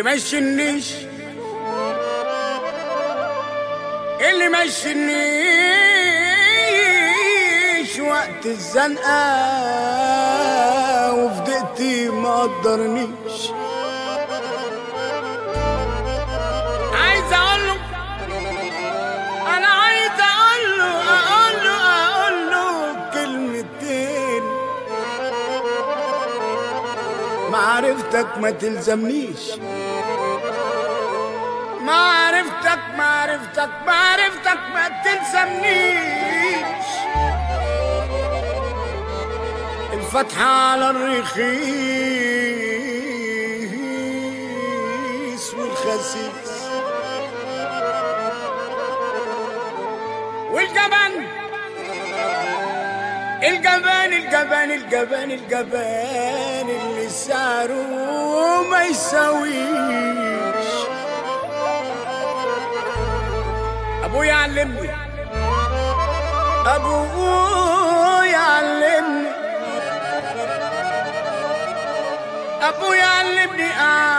ما يشنيش اللي ما يشنيش وقت الزنقة وفي دقتي ما قدرنيش عايز اقول له انا عايز اقول له اقول له اقول له كلمتين معرفتك ما تلزمنيش معرفتك معرفتك معرفتك ما تلزمنيش الفتحة على الرخيص والخسيس والجبن الجبان الجبان الجبان الجبان اللي سعره ما يساويش ابويا علمني ابويا علمني ابويا علمني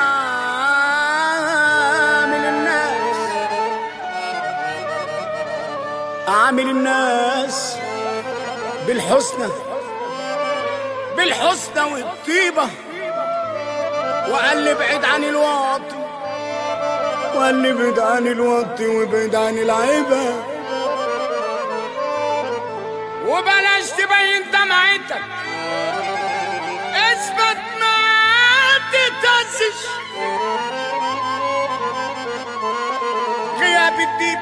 اعمل الناس اعمل الناس بالحسنى بالحسنى والطيبة وقال لي ابعد عن الواطي وقال لي ابعد عن الواطي وابعد عن العيبة وبلاش تبين دمعتك اثبت ما تتهزش غياب الديب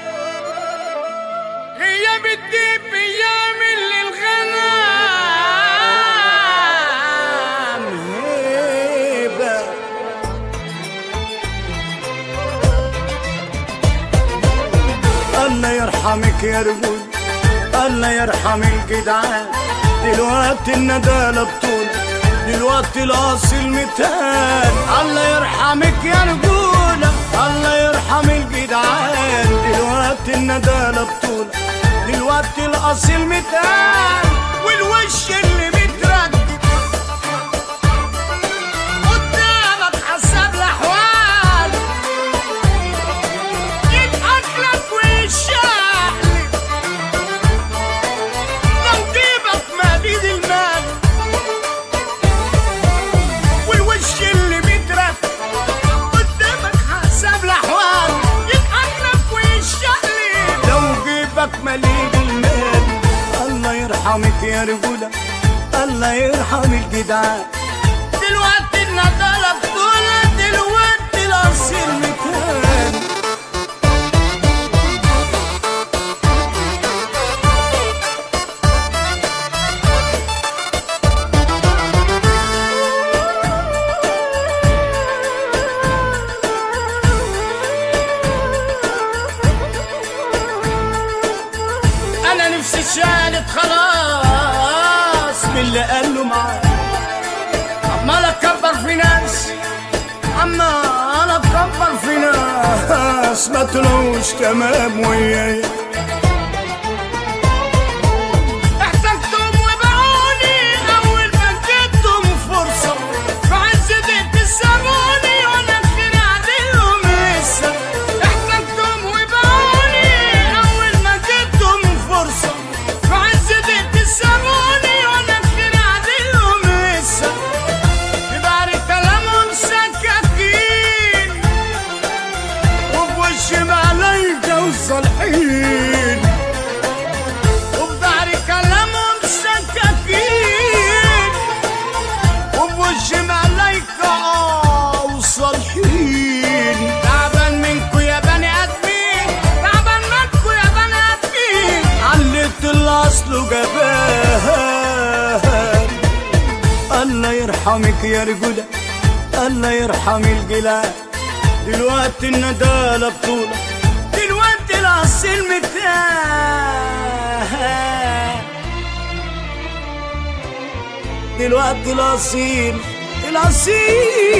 غياب الديب بيعمل للغنم هيبة الله يرحمك يا رجول الله يرحم الجدعان دلوقتي الندالة بطول دلوقتي الاصل متان الله يرحمك يا رجولة الله يرحم الجدعان دلوقتي الندالة بطول دلوقتي الاصل متان والوش اللي متركب قدامك حسب الاحوال يضحك لك ويشحلك لو جيبك مديد المال والوش اللي بيترف قدامك حسب الاحوال يضحك لك ويشقلب لو جيبك مليء المال الله يرحمك يا رجولة الله يرحم الجدعان دلوقتي الندالة بطولة دلوقتي الأصيل مكان انا نفسي شالت خلاص من اللي قاله معاه عمال اكبر في ناس عمال اكبر في ناس ما طلعوش تمام وياي احتجتم وبعوني اول ما اديتهم فرصه في عز دقيقه السابوني وانا كتير عليهم لسه احتجتم وبعوني اول ما اديتهم فرصه في عز دقيقه السابوني وانا كتير عليهم لسه في بعد كلامهم سكاكين وفي وش ملايكه وصالحين وفي ظهري كلامهم سكاكين وفي وش ملايكة وصالحين تعبان منكو يا بني ادمين تعبان منكو يا بني ادمين علت الاصل جبان الله يرحمك يا رجولة الله يرحم الجلال دلوقتي الندالة بطولة دلوقتي الأصيل متاه دلوقتي الأصيل الأصيل